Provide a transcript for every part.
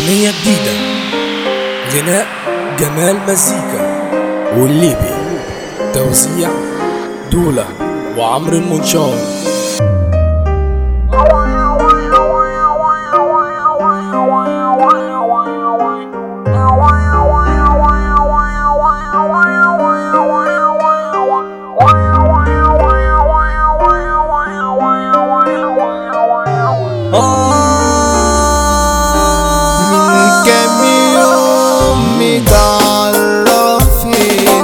أغنية جديدة غناء جمال مزيكا والليبي توزيع دولة وعمرو المنشار من كام يوم متعرفين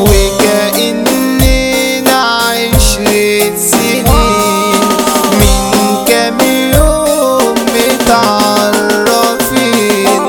وكأننا عشرة سنين من كام يوم متعرفين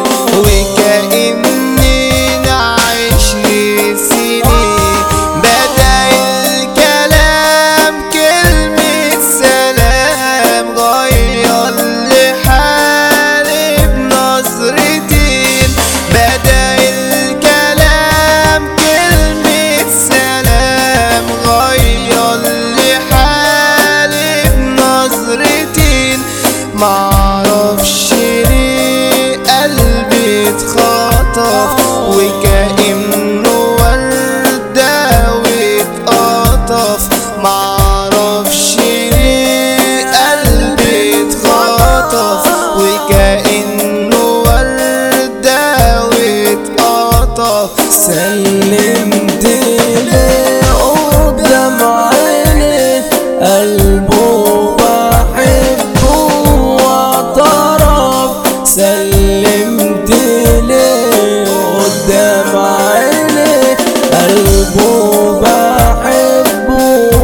وكأننا عشرة سنين بدأ الكلام كلمة سلام غير لي حالي بنظرتين بدأ الكلام كلمة سلام غير لي حالي بنظرتين معرفش ليه قلبي اتخطف وكأنه وردة واتقطف معرفش ليه قلبي اتخطف وكأنه وردة واتقطف سلمت ليه قدام عيني قلبه بحبه واعترف سلمت ليه قدام عيني قلبه بحبه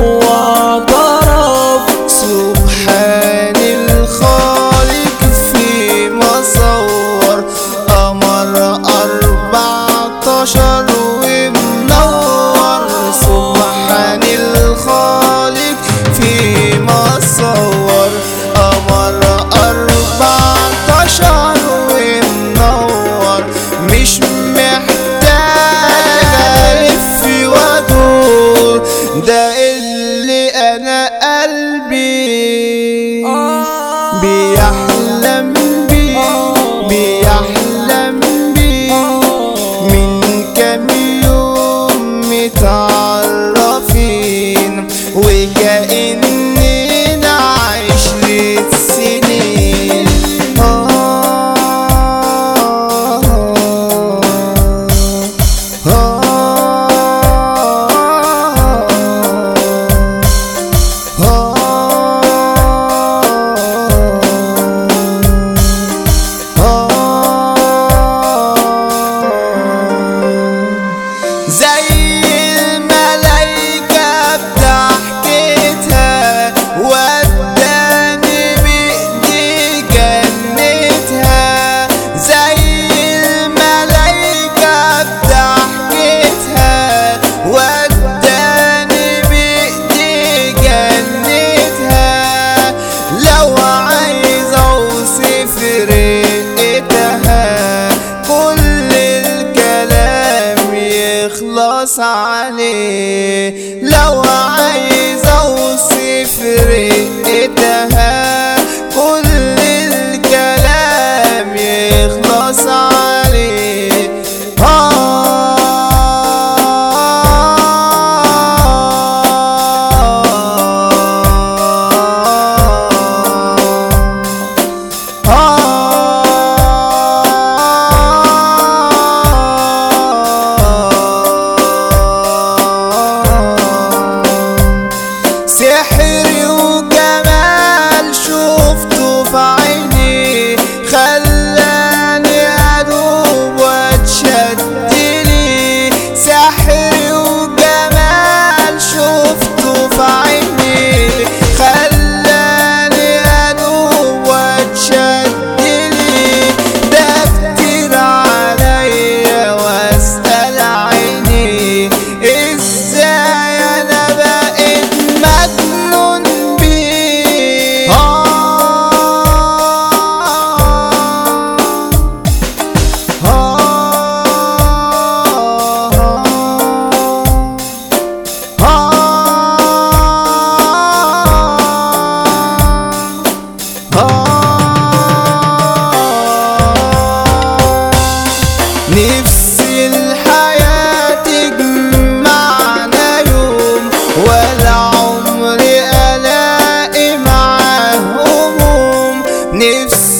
واعترف سبحان الخالق في مصور قمر أربعتاشر ومنور سبحان الخالق في مصور قمر أربعتاشر ومنور مش محتاج ألف وأدور ده اللي أنا قلبي بيحلم بيه بيحلم بيه من كام يوم متعرفين وكأننا عشرة سنين آه زي الملايكة بضحكتها وداني بإيدي جنتها زي الملايكة بضحكتها وداني بإيدي جنتها لو عايز أوصف رقتها كل الكلام يخلص عليه لو عايز اوصف رقتها كل الكلام يخلص عليه آه نفسي